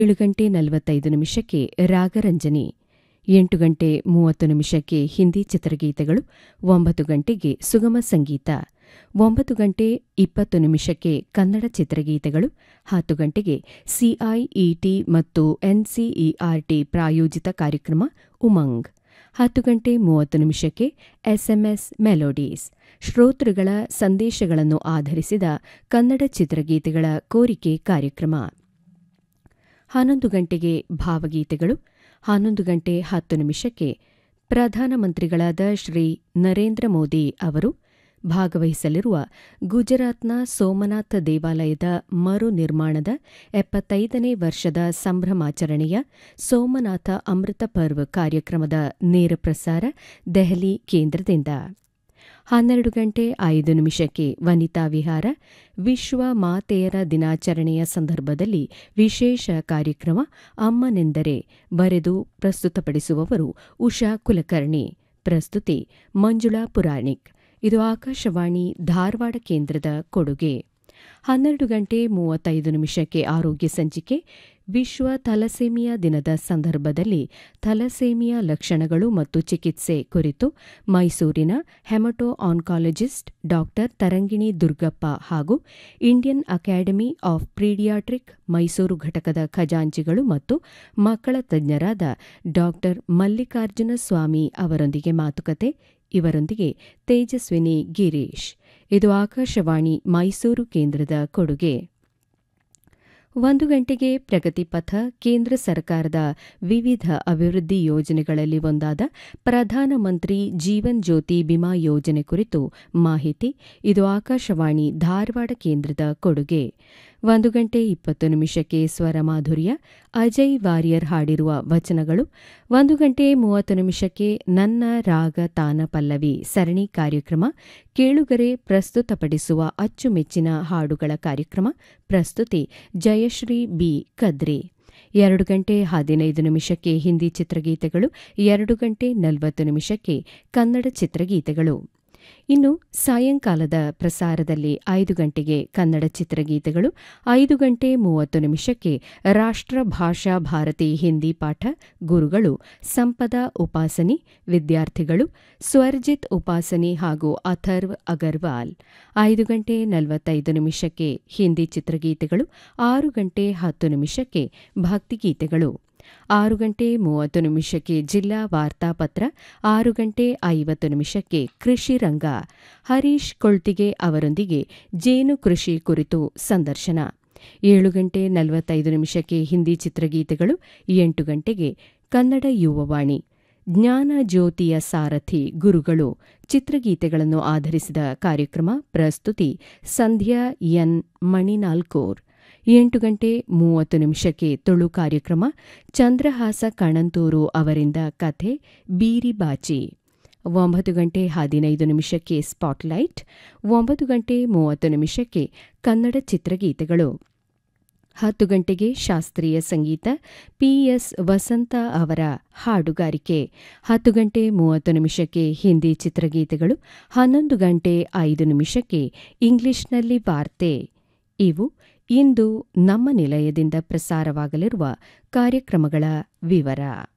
ಏಳು ಗಂಟೆ ನಲವತ್ತೈದು ನಿಮಿಷಕ್ಕೆ ರಾಗರಂಜನಿ ಎಂಟು ಗಂಟೆ ಮೂವತ್ತು ನಿಮಿಷಕ್ಕೆ ಹಿಂದಿ ಚಿತ್ರಗೀತೆಗಳು ಒಂಬತ್ತು ಗಂಟೆಗೆ ಸುಗಮ ಸಂಗೀತ ಒಂಬತ್ತು ಗಂಟೆ ಇಪ್ಪತ್ತು ನಿಮಿಷಕ್ಕೆ ಕನ್ನಡ ಚಿತ್ರಗೀತೆಗಳು ಹತ್ತು ಗಂಟೆಗೆ ಸಿಐಇಟಿ ಮತ್ತು ಎನ್ಸಿಇಆರ್ಟಿ ಪ್ರಾಯೋಜಿತ ಕಾರ್ಯಕ್ರಮ ಉಮಂಗ್ ಹತ್ತು ಗಂಟೆ ಮೂವತ್ತು ನಿಮಿಷಕ್ಕೆ ಎಸ್ಎಂಎಸ್ ಮೆಲೋಡೀಸ್ ಶ್ರೋತೃಗಳ ಸಂದೇಶಗಳನ್ನು ಆಧರಿಸಿದ ಕನ್ನಡ ಚಿತ್ರಗೀತೆಗಳ ಕೋರಿಕೆ ಕಾರ್ಯಕ್ರಮ ಹನ್ನೊಂದು ಗಂಟೆಗೆ ಭಾವಗೀತೆಗಳು ಹನ್ನೊಂದು ಗಂಟೆ ಹತ್ತು ನಿಮಿಷಕ್ಕೆ ಪ್ರಧಾನಮಂತ್ರಿಗಳಾದ ಶ್ರೀ ನರೇಂದ್ರ ಮೋದಿ ಅವರು ಭಾಗವಹಿಸಲಿರುವ ಗುಜರಾತ್ನ ಸೋಮನಾಥ ದೇವಾಲಯದ ಮರು ನಿರ್ಮಾಣದ ಎಪ್ಪತ್ತೈದನೇ ವರ್ಷದ ಸಂಭ್ರಮಾಚರಣೆಯ ಸೋಮನಾಥ ಅಮೃತ ಪರ್ವ್ ಕಾರ್ಯಕ್ರಮದ ನೇರ ಪ್ರಸಾರ ದೆಹಲಿ ಕೇಂದ್ರದಿಂದ ಹನ್ನೆರಡು ಗಂಟೆ ಐದು ನಿಮಿಷಕ್ಕೆ ವನಿತಾ ವಿಹಾರ ವಿಶ್ವ ಮಾತೆಯರ ದಿನಾಚರಣೆಯ ಸಂದರ್ಭದಲ್ಲಿ ವಿಶೇಷ ಕಾರ್ಯಕ್ರಮ ಅಮ್ಮನೆಂದರೆ ಬರೆದು ಪ್ರಸ್ತುತಪಡಿಸುವವರು ಉಷಾ ಕುಲಕರ್ಣಿ ಪ್ರಸ್ತುತಿ ಮಂಜುಳಾ ಪುರಾಣಿಕ್ ಇದು ಆಕಾಶವಾಣಿ ಧಾರವಾಡ ಕೇಂದ್ರದ ಕೊಡುಗೆ ಹನ್ನೆರಡು ಗಂಟೆ ಮೂವತ್ತೈದು ನಿಮಿಷಕ್ಕೆ ಆರೋಗ್ಯ ಸಂಚಿಕೆ ವಿಶ್ವ ಥಲಸೇಮಿಯಾ ದಿನದ ಸಂದರ್ಭದಲ್ಲಿ ಥಲಸೇಮಿಯಾ ಲಕ್ಷಣಗಳು ಮತ್ತು ಚಿಕಿತ್ಸೆ ಕುರಿತು ಮೈಸೂರಿನ haemato oncologist doctor Tarangini Durgappa ಹಾಗೂ Indian Academy of Paediatric Mysuru ಘಟಕದ ಖಜಾಂಚಿಗಳು ಮತ್ತು ಮಕ್ಕಳ ತಜ್ಞರಾದ ಡಾಕ್ಟರ್ ಮಲ್ಲಿಕಾರ್ಜುನ ಸ್ವಾಮಿ ಅವರೊಂದಿಗೆ ಮಾತುಕತೆ ಇವರೊಂದಿಗೆ ತೇಜಸ್ವಿನಿ ಗಿರೀಶ್ ಇದು ಆಕಾಶವಾಣಿ ಮೈಸೂರು ಕೇಂದ್ರದ ಕೊಡುಗೆ ಒಂದು ಗಂಟೆಗೆ ಪ್ರಗತಿ ಪಥ ಕೇಂದ್ರ ಸರ್ಕಾರದ ವಿವಿಧ ಅಭಿವೃದ್ಧಿ ಯೋಜನೆಗಳಲ್ಲಿ ಒಂದಾದ ಪ್ರಧಾನಮಂತ್ರಿ ಜೀವನ್ ಜ್ಯೋತಿ ಬಿಮಾ ಯೋಜನೆ ಕುರಿತು ಮಾಹಿತಿ ಇದು ಆಕಾಶವಾಣಿ ಧಾರವಾಡ ಕೇಂದ್ರದ ಕೊಡುಗೆ ಒಂದು ಗಂಟೆ ಇಪ್ಪತ್ತು ನಿಮಿಷಕ್ಕೆ ಸ್ವರ ಮಾಧುರ್ಯ ಅಜಯ್ ವಾರಿಯರ್ ಹಾಡಿರುವ ವಚನಗಳು ಒಂದು ಗಂಟೆ ಮೂವತ್ತು ನಿಮಿಷಕ್ಕೆ ನನ್ನ ರಾಗ ತಾನ ಪಲ್ಲವಿ ಸರಣಿ ಕಾರ್ಯಕ್ರಮ ಕೇಳುಗರೆ ಪ್ರಸ್ತುತಪಡಿಸುವ ಅಚ್ಚುಮೆಚ್ಚಿನ ಹಾಡುಗಳ ಕಾರ್ಯಕ್ರಮ ಪ್ರಸ್ತುತಿ ಜಯಶ್ರೀ ಬಿ ಕದ್ರಿ ಎರಡು ಗಂಟೆ ಹದಿನೈದು ನಿಮಿಷಕ್ಕೆ ಹಿಂದಿ ಚಿತ್ರಗೀತೆಗಳು ಎರಡು ಗಂಟೆ ನಲವತ್ತು ನಿಮಿಷಕ್ಕೆ ಕನ್ನಡ ಚಿತ್ರಗೀತೆಗಳು ಇನ್ನು ಸಾಯಂಕಾಲದ ಪ್ರಸಾರದಲ್ಲಿ ಐದು ಗಂಟೆಗೆ ಕನ್ನಡ ಚಿತ್ರಗೀತೆಗಳು ಐದು ಗಂಟೆ ಮೂವತ್ತು ನಿಮಿಷಕ್ಕೆ ರಾಷ್ಟ್ರ ಭಾಷಾ ಭಾರತಿ ಹಿಂದಿ ಪಾಠ ಗುರುಗಳು ಸಂಪದ ಉಪಾಸನಿ ವಿದ್ಯಾರ್ಥಿಗಳು ಸ್ವರ್ಜಿತ್ ಉಪಾಸನಿ ಹಾಗೂ ಅಥರ್ವ್ ಅಗರ್ವಾಲ್ ಐದು ಗಂಟೆ ನಲವತ್ತೈದು ನಿಮಿಷಕ್ಕೆ ಹಿಂದಿ ಚಿತ್ರಗೀತೆಗಳು ಆರು ಗಂಟೆ ಹತ್ತು ನಿಮಿಷಕ್ಕೆ ಭಕ್ತಿಗೀತೆಗಳು ಆರು ಗಂಟೆ ಮೂವತ್ತು ನಿಮಿಷಕ್ಕೆ ಜಿಲ್ಲಾ ವಾರ್ತಾಪತ್ರ ಆರು ಗಂಟೆ ಐವತ್ತು ನಿಮಿಷಕ್ಕೆ ಕೃಷಿ ರಂಗ ಹರೀಶ್ ಕೊಳ್ತಿಗೆ ಅವರೊಂದಿಗೆ ಜೇನು ಕೃಷಿ ಕುರಿತು ಸಂದರ್ಶನ ಏಳು ಗಂಟೆ ನಲವತ್ತೈದು ನಿಮಿಷಕ್ಕೆ ಹಿಂದಿ ಚಿತ್ರಗೀತೆಗಳು ಎಂಟು ಗಂಟೆಗೆ ಕನ್ನಡ ಯುವವಾಣಿ ಜ್ಞಾನ ಜ್ಯೋತಿಯ ಸಾರಥಿ ಗುರುಗಳು ಚಿತ್ರಗೀತೆಗಳನ್ನು ಆಧರಿಸಿದ ಕಾರ್ಯಕ್ರಮ ಪ್ರಸ್ತುತಿ ಸಂಧ್ಯಾ ಎನ್ ಮಣಿನಾಲ್ಕೋರ್ ಎಂಟು ಗಂಟೆ ಮೂವತ್ತು ನಿಮಿಷಕ್ಕೆ ತುಳು ಕಾರ್ಯಕ್ರಮ ಚಂದ್ರಹಾಸ ಕಣಂತೂರು ಅವರಿಂದ ಕಥೆ ಬೀರಿ ಬಾಚಿ ಒಂಬತ್ತು ಗಂಟೆ ಹದಿನೈದು ನಿಮಿಷಕ್ಕೆ ಸ್ಪಾಟ್ಲೈಟ್ ಒಂಬತ್ತು ಗಂಟೆ ಮೂವತ್ತು ನಿಮಿಷಕ್ಕೆ ಕನ್ನಡ ಚಿತ್ರಗೀತೆಗಳು ಹತ್ತು ಗಂಟೆಗೆ ಶಾಸ್ತ್ರೀಯ ಸಂಗೀತ ಪಿಎಸ್ ವಸಂತ ಅವರ ಹಾಡುಗಾರಿಕೆ ಹತ್ತು ಗಂಟೆ ಮೂವತ್ತು ನಿಮಿಷಕ್ಕೆ ಹಿಂದಿ ಚಿತ್ರಗೀತೆಗಳು ಹನ್ನೊಂದು ಗಂಟೆ ಐದು ನಿಮಿಷಕ್ಕೆ ಇಂಗ್ಲಿಷ್ನಲ್ಲಿ ವಾರ್ತೆ ಇವು ಇಂದು ನಮ್ಮ ನಿಲಯದಿಂದ ಪ್ರಸಾರವಾಗಲಿರುವ ಕಾರ್ಯಕ್ರಮಗಳ ವಿವರ